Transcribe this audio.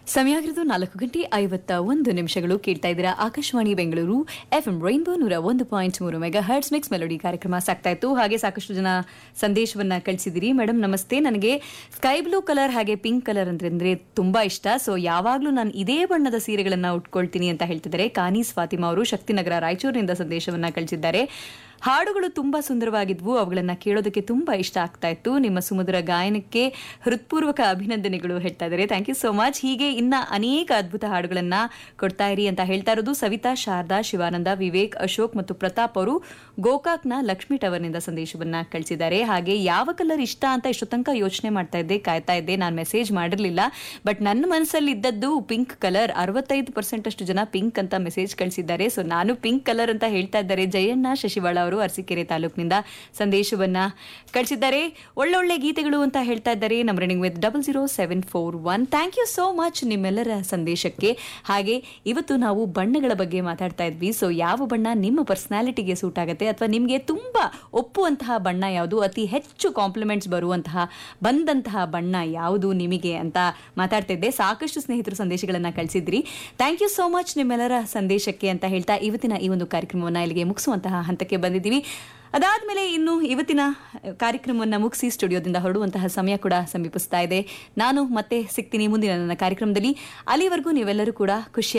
ಸಮಯ ಆಗಿರೋದು ನಾಲ್ಕು ಗಂಟೆ ಐವತ್ತ ಒಂದು ನಿಮಿಷಗಳು ಕೇಳ್ತಾ ಇದ್ದೀರಾ ಆಕಾಶವಾಣಿ ಬೆಂಗಳೂರು ಎಫ್ಎಂ ರೈನ್ಬೋ ನೂರ ಒಂದು ಪಾಯಿಂಟ್ ಮೂರು ಮೆಗಾ ಹರ್ಟ್ಸ್ ಮಿಕ್ಸ್ ಮೆಲೋಡಿ ಕಾರ್ಯಕ್ರಮ ಸಾಕ್ತಾ ಇತ್ತು ಹಾಗೆ ಸಾಕಷ್ಟು ಜನ ಸಂದೇಶವನ್ನ ಕಳಿಸಿದಿರಿ ಮೇಡಮ್ ನಮಸ್ತೆ ನನಗೆ ಸ್ಕೈ ಬ್ಲೂ ಕಲರ್ ಹಾಗೆ ಪಿಂಕ್ ಕಲರ್ ಅಂದ್ರೆ ತುಂಬಾ ಇಷ್ಟ ಸೊ ಯಾವಾಗ್ಲೂ ನಾನು ಇದೇ ಬಣ್ಣದ ಸೀರೆಗಳನ್ನ ಉಟ್ಕೊಳ್ತೀನಿ ಅಂತ ಹೇಳ್ತಿದ್ದಾರೆ ಕಾನೀಸ್ ಫಾತಿಮಾ ಅವರು ಶಕ್ತಿನಗರ ರಾಯಚೂರಿನಿಂದ ಸಂದೇಶವನ್ನ ಕಳಿಸಿದ್ದಾರೆ ಹಾಡುಗಳು ತುಂಬಾ ಸುಂದರವಾಗಿದ್ವು ಅವುಗಳನ್ನ ಕೇಳೋದಕ್ಕೆ ತುಂಬಾ ಇಷ್ಟ ಆಗ್ತಾ ಇತ್ತು ನಿಮ್ಮ ಸುಮಧುರ ಗಾಯನಕ್ಕೆ ಹೃತ್ಪೂರ್ವಕ ಅಭಿನಂದನೆಗಳು ಹೇಳ್ತಾ ಇದ್ದಾರೆ ಥ್ಯಾಂಕ್ ಯು ಸೋ ಮಚ್ ಹೀಗೆ ಇನ್ನ ಅನೇಕ ಅದ್ಭುತ ಹಾಡುಗಳನ್ನ ಕೊಡ್ತಾ ಇರಿ ಅಂತ ಹೇಳ್ತಾ ಇರೋದು ಸವಿತಾ ಶಾರದಾ ಶಿವಾನಂದ ವಿವೇಕ್ ಅಶೋಕ್ ಮತ್ತು ಪ್ರತಾಪ್ ಅವರು ಗೋಕಾಕ್ನ ಲಕ್ಷ್ಮಿ ಟವರ್ನಿಂದ ಸಂದೇಶವನ್ನ ಕಳಿಸಿದ್ದಾರೆ ಹಾಗೆ ಯಾವ ಕಲರ್ ಇಷ್ಟ ಅಂತ ಇಷ್ಟು ತನಕ ಯೋಚನೆ ಮಾಡ್ತಾ ಇದ್ದೆ ಕಾಯ್ತಾ ಇದ್ದೆ ನಾನು ಮೆಸೇಜ್ ಮಾಡಿರಲಿಲ್ಲ ಬಟ್ ನನ್ನ ಮನಸ್ಸಲ್ಲಿ ಇದ್ದದ್ದು ಪಿಂಕ್ ಕಲರ್ ಅರವತ್ತೈದು ಪರ್ಸೆಂಟ್ ಅಷ್ಟು ಜನ ಪಿಂಕ್ ಅಂತ ಮೆಸೇಜ್ ಕಳಿಸಿದ್ದಾರೆ ಸೊ ನಾನು ಪಿಂಕ್ ಕಲರ್ ಅಂತ ಹೇಳ್ತಾ ಇದ್ದಾರೆ ಜಯಣ್ಣ ಶಶಿವಾಳ ಅವರು ಅರಸೀಕೆರೆ ತಾಲೂಕಿನಿಂದ ಸಂದೇಶವನ್ನ ಕಳಿಸಿದ್ದಾರೆ ಒಳ್ಳೊಳ್ಳೆ ಗೀತೆಗಳು ಅಂತ ಹೇಳ್ತಾ ಇದ್ದಾರೆ ನಮ್ಮ running with double zero seven four one thank you so much ನಿಮ್ಮೆಲ್ಲರ ಸಂದೇಶಕ್ಕೆ ಹಾಗೆ ಇವತ್ತು ನಾವು ಬಣ್ಣಗಳ ಬಗ್ಗೆ ಮಾತಾಡ್ತಾ ಇದ್ವಿ ಸೊ ಯಾವ ಬಣ್ಣ ನಿಮ್ಮ ಪರ್ಸನಾಲಿಟಿಗೆ ಸೂಟ್ ಆಗುತ್ತೆ ಅಥವಾ ನಿಮಗೆ ತುಂಬಾ ಒಪ್ಪುವಂತಹ ಬಣ್ಣ ಯಾವುದು ಅತಿ ಹೆಚ್ಚು ಕಾಂಪ್ಲಿಮೆಂಟ್ಸ್ ಬರುವಂತಹ ಬಂದಂತಹ ಬಣ್ಣ ಯಾವುದು ನಿಮಗೆ ಅಂತ ಮಾತಾಡ್ತಿದ್ದೆ ಸಾಕಷ್ಟು ಸ್ನೇಹಿತರು ಸಂದೇಶಗಳನ್ನ ಕಳಿಸಿದ್ರಿ ಥ್ಯಾಂಕ್ ಯು ಸೋ ಮಚ್ ನಿಮ್ಮೆಲ್ಲರ ಸಂದೇಶಕ್ಕೆ ಅಂತ ಹೇಳ್ತಾ ಇವತ್ತಿನ ಈ ಒಂದು ಕಾರ್ಯಕ್ರಮವನ್ನು ಇಲ್ಲಿಗೆ ಮುಗಿಸುವಂತಹ ಹಂತಕ್ಕೆ ಬಂದಿದ್ದೀವಿ ಅದಾದ್ಮೇಲೆ ಇನ್ನು ಇವತ್ತಿನ ಕಾರ್ಯಕ್ರಮವನ್ನು ಮುಗಿಸಿ ಸ್ಟುಡಿಯೋದಿಂದ ಹೊರಡುವಂತಹ ಸಮಯ ಕೂಡ ಸಮೀಪಿಸ್ತಾ ಇದೆ ನಾನು ಮತ್ತೆ ಸಿಗ್ತೀನಿ ಮುಂದಿನ ನನ್ನ ಕಾರ್ಯಕ್ರಮದಲ್ಲಿ ಅಲ್ಲಿವರೆಗೂ ನೀವೆಲ್ಲರೂ ಕೂಡ ಖುಷಿಯಾಗಿ